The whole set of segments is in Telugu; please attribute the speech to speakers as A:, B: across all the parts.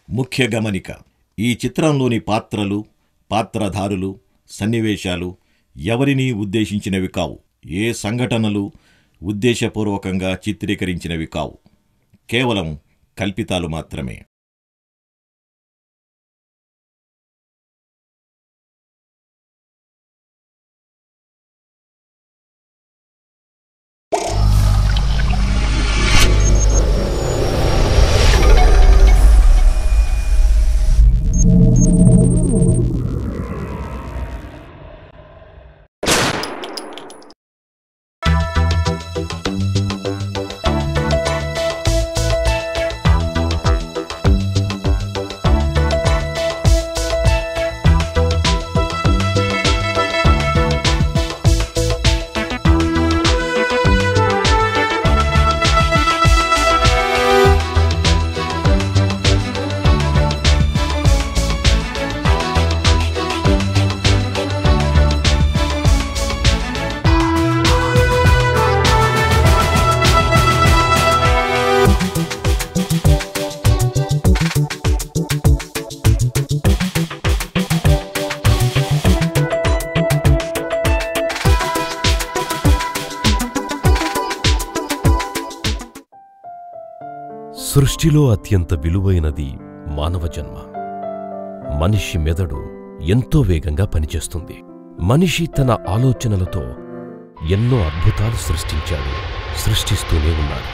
A: ముఖ్య గమనిక ఈ చిత్రంలోని పాత్రలు పాత్రధారులు సన్నివేశాలు ఎవరినీ ఉద్దేశించినవి కావు ఏ సంఘటనలు ఉద్దేశపూర్వకంగా చిత్రీకరించినవి కావు కేవలం కల్పితాలు మాత్రమే
B: సృష్టిలో అత్యంత విలువైనది మానవ జన్మ మనిషి మెదడు ఎంతో వేగంగా పనిచేస్తుంది మనిషి తన ఆలోచనలతో ఎన్నో అద్భుతాలు సృష్టించాడు సృష్టిస్తూనే ఉన్నాడు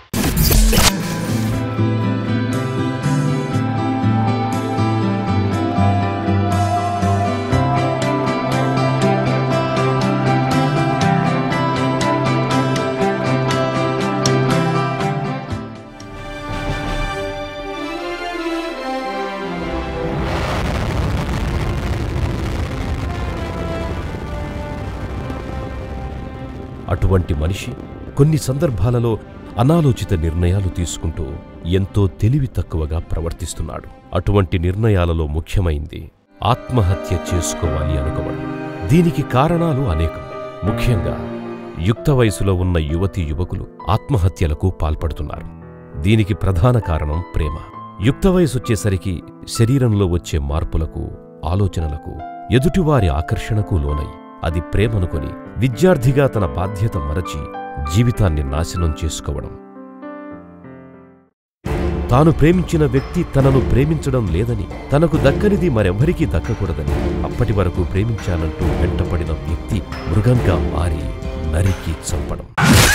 B: అటువంటి మనిషి కొన్ని సందర్భాలలో అనాలోచిత నిర్ణయాలు తీసుకుంటూ ఎంతో తెలివి తక్కువగా ప్రవర్తిస్తున్నాడు అటువంటి నిర్ణయాలలో ముఖ్యమైంది ఆత్మహత్య చేసుకోవాలి అనుకోవడం దీనికి కారణాలు అనేకం ముఖ్యంగా యుక్త వయసులో ఉన్న యువతీ యువకులు ఆత్మహత్యలకు పాల్పడుతున్నారు దీనికి ప్రధాన కారణం ప్రేమ యుక్త వయసొచ్చేసరికి శరీరంలో వచ్చే మార్పులకు ఆలోచనలకు ఎదుటివారి ఆకర్షణకు లోనై అది ప్రేమనుకొని విద్యార్థిగా తన బాధ్యత మరచి జీవితాన్ని నాశనం చేసుకోవడం తాను ప్రేమించిన వ్యక్తి తనను ప్రేమించడం లేదని తనకు దక్కనిది మరెవ్వరికీ దక్కకూడదని అప్పటి వరకు ప్రేమించాలంటూ వెంటపడిన వ్యక్తి మృగంగా మారి నరికి చంపడం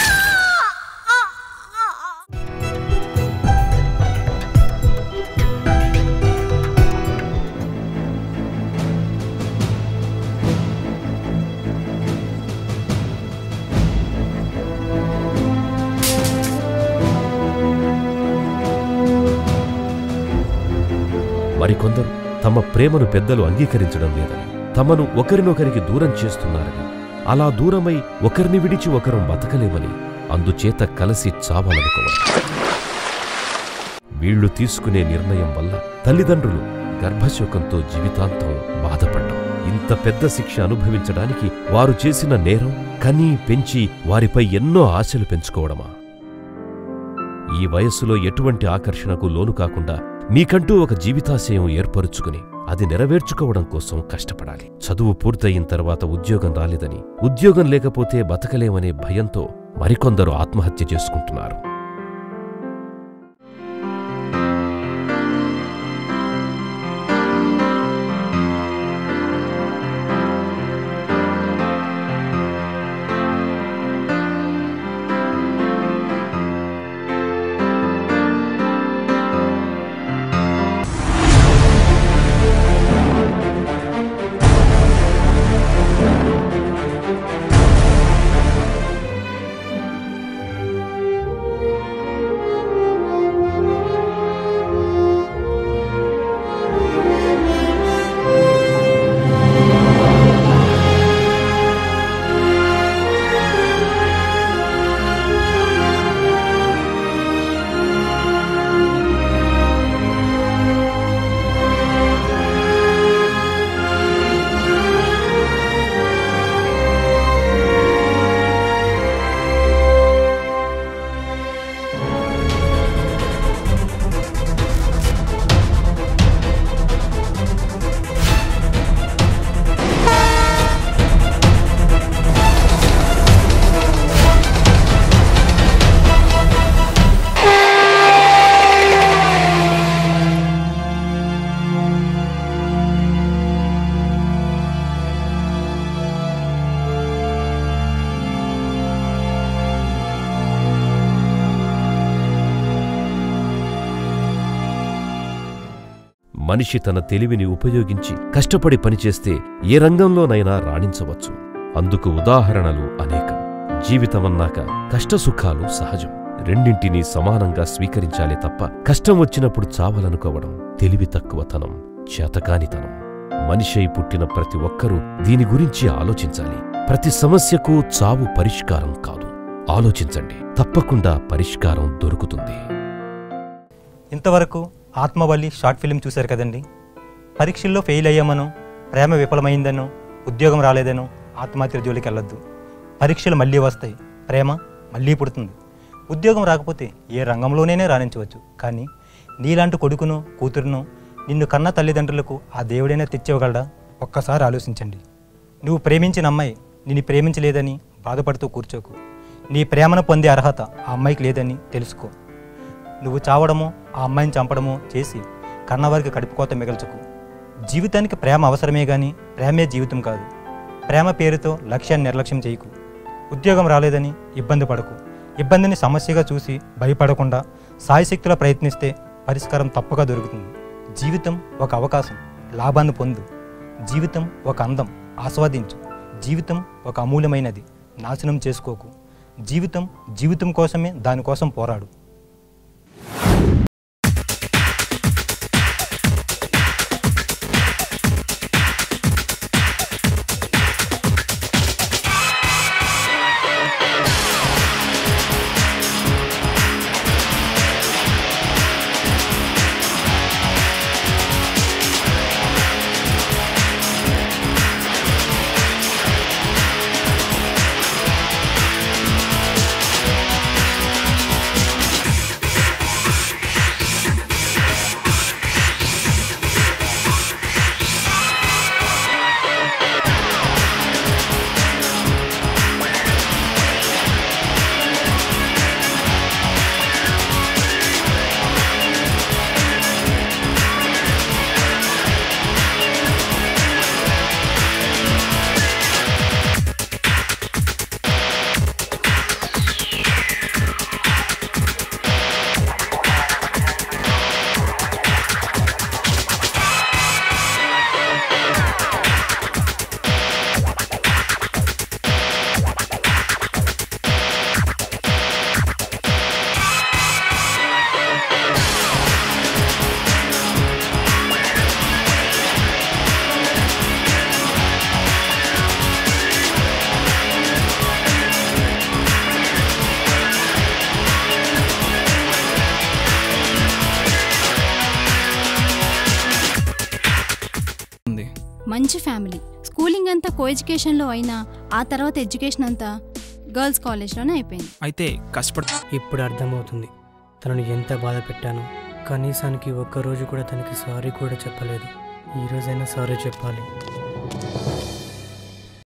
B: మరికొందరు తమ ప్రేమను పెద్దలు అంగీకరించడం లేదని తమను ఒకరినొకరికి దూరం చేస్తున్నారని అలా దూరమై ఒకరిని విడిచి ఒకరు బతకలేమని అందుచేత కలిసి చావాలనుకోవడం వీళ్లు తీసుకునే నిర్ణయం వల్ల తల్లిదండ్రులు గర్భశోకంతో జీవితాంతం బాధపడ్డం ఇంత పెద్ద శిక్ష అనుభవించడానికి వారు చేసిన నేరం కనీ పెంచి వారిపై ఎన్నో ఆశలు పెంచుకోవడమా ఈ వయస్సులో ఎటువంటి ఆకర్షణకు లోను కాకుండా మీకంటూ ఒక జీవితాశయం ఏర్పరుచుకుని అది నెరవేర్చుకోవడం కోసం కష్టపడాలి చదువు పూర్తయిన తర్వాత ఉద్యోగం రాలేదని ఉద్యోగం లేకపోతే బతకలేమనే భయంతో మరికొందరు ఆత్మహత్య చేసుకుంటున్నారు మనిషి తన తెలివిని ఉపయోగించి కష్టపడి పనిచేస్తే ఏ రంగంలోనైనా రాణించవచ్చు అందుకు ఉదాహరణలు అనేకం జీవితమన్నాక కష్టసుఖాలు సహజం రెండింటినీ సమానంగా స్వీకరించాలే తప్ప కష్టం వచ్చినప్పుడు చావాలనుకోవడం తెలివి తక్కువతనం చేతకానితనం మనిషై పుట్టిన ప్రతి ఒక్కరూ దీని గురించి ఆలోచించాలి ప్రతి సమస్యకు చావు పరిష్కారం కాదు ఆలోచించండి తప్పకుండా పరిష్కారం దొరుకుతుంది
C: ఇంతవరకు ఆత్మవల్లి షార్ట్ ఫిల్మ్ చూశారు కదండి పరీక్షల్లో ఫెయిల్ అయ్యామనో ప్రేమ విఫలమైందనో ఉద్యోగం రాలేదనో ఆత్మహత్య జోలికి వెళ్ళొద్దు పరీక్షలు మళ్ళీ వస్తాయి ప్రేమ మళ్ళీ పుడుతుంది ఉద్యోగం రాకపోతే ఏ రంగంలోనైనా రాణించవచ్చు కానీ నీలాంటి కొడుకును కూతురును నిన్ను కన్న తల్లిదండ్రులకు ఆ దేవుడైనా తెచ్చివ్వగలడా ఒక్కసారి ఆలోచించండి నువ్వు ప్రేమించిన అమ్మాయి నిన్ను ప్రేమించలేదని బాధపడుతూ కూర్చోకు నీ ప్రేమను పొందే అర్హత ఆ అమ్మాయికి లేదని తెలుసుకో నువ్వు చావడమో ఆ అమ్మాయిని చంపడమో చేసి కన్నవారికి కడుపుకోత మిగల్చకు జీవితానికి ప్రేమ అవసరమే కానీ ప్రేమే జీవితం కాదు ప్రేమ పేరుతో లక్ష్యాన్ని నిర్లక్ష్యం చేయకు ఉద్యోగం రాలేదని ఇబ్బంది పడకు ఇబ్బందిని సమస్యగా చూసి భయపడకుండా సాయశక్తిలో ప్రయత్నిస్తే పరిష్కారం తప్పగా దొరుకుతుంది జీవితం ఒక అవకాశం లాభాన్ని పొందు జీవితం ఒక అందం ఆస్వాదించు జీవితం ఒక అమూల్యమైనది నాశనం చేసుకోకు జీవితం జీవితం కోసమే దానికోసం పోరాడు
D: ఉంది
E: మంచి ఫ్యామిలీ స్కూలింగ్ అంతా కో ఎడ్యుకేషన్లో అయినా ఆ తర్వాత ఎడ్యుకేషన్ అంతా గర్ల్స్ కాలేజ్లోనే అయిపోయింది
D: అయితే కష్టపడ
F: ఇప్పుడు అర్థమవుతుంది తనను ఎంత బాధ పెట్టాను కనీసానికి ఒక్కరోజు కూడా తనకి సారీ కూడా చెప్పలేదు ఈ రోజైనా సారీ చెప్పాలి